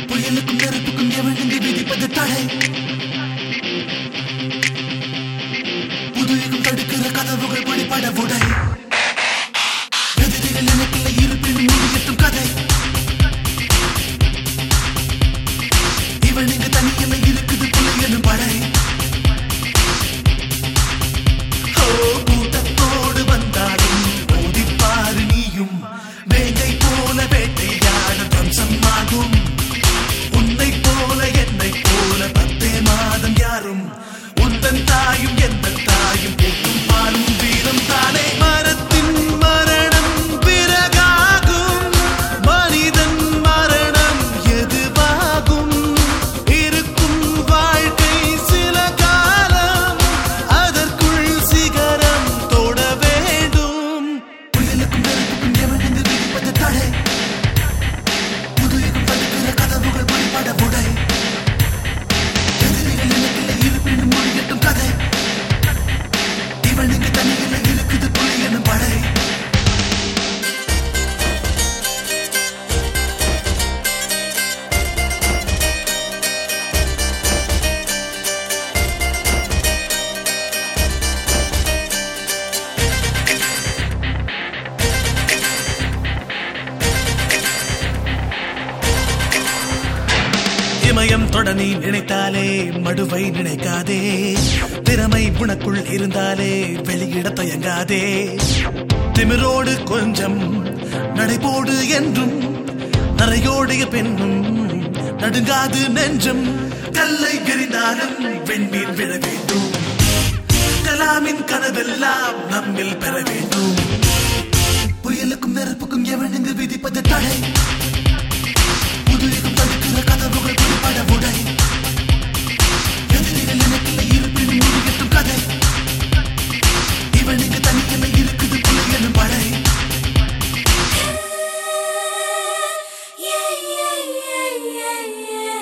புயலுக்கும் நெருப்புக்கும் எவனுங்க விதிப்பது தடை புதுயுகம் தடுக்கிற கதவுகள் படிப்பட உடை எதிரிகள் எனக்குள்ள இருப்பின் முடியட்டும் கதை இவனுங்க தனியில இருக்குது புள்ளையனும் படை ஓ, கூட்டத்தோடு வந்தாலும் ஓடிப்பாரு நீயும் வேங்கை போல வேட்டையாட துவம்சமாகும் உன்னை போல என்னை போல பத்தே மாதம் யாரும் உந்தன் தாயும் எந்த தாயும் போட்டும் பாலும் வீரம் தானே மரத்தின் மரணம் பிறகாகும் மனிதன் மரணம் எதுவாகும் இருக்கும் வாழ்க்கை சில காலம் அதற்குள் சிகரம் தொட வேண்டும் புயலுக்கும் நெருப்புக்கும் எவனுங்க விதிப்பது தடை புதுயுகம் தடுக்கிற கதவுகள் படிப்பட உடை எதிரிகள் எனக்குள்ள இருப்பின் மொழியட்டும் கதை இவனுக்கு தனியில இருக்குது புலியனும் படை இமயம் தொட நீ நினைத்தாலே மடுவை நினைக்காதே திறமை உனக்குள் இருந்தாலே வெளியிட தயங்காதே திமிரோடு கொஞ்சம் நடைபோடு என்றும் நரையோடிய பெண்ணும் நடுங்காது நெஞ்சம் கல்லை எறிந்தாலும் வெண்மீன் விழ வேண்டும் கலாமின் கனவெல்லாம் நம்மில் பெற வேண்டும் புயலுக்கும் நெருப்புக்கும் எவனுங்க விதிப்பது தடை புதுயுகம் தடுக்கிற கதவுகள் பிடிபட உடை எதிரிகள் எனக்குள்ள இருப்பின் முடியட்டும் கதை இவனுக்கு தனியில இருக்குது புள்ளையனும் படை Yeah, yeah, yeah, yeah, yeah.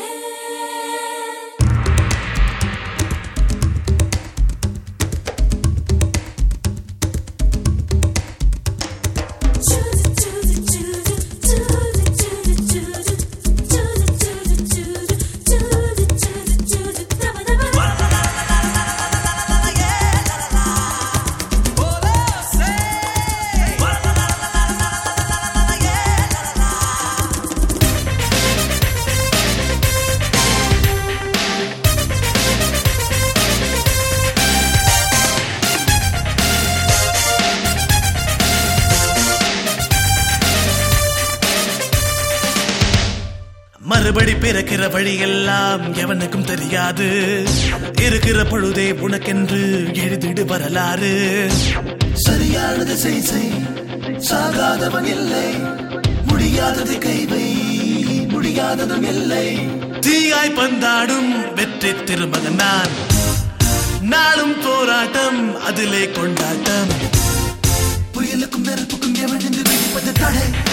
மறுபடி பிறக்கிற வழியெல்லாம் எவனுக்கும் தெரியாது இருக்கிற பொழுதே உனக்கென்று எழுதிடு வரலாறு சரியானது செய் செய் சாகாதவன் இல்லை முடியாதது கைவை முடியாததும் இல்லை தீயாய் பந்தாடும் வெற்றி திருமகன் நான் நாளும் போராட்டம் அதிலே கொண்டாட்டம் புயலுக்கும் நெருப்புக்கும் எவனுக்கு விதிப்பது தடை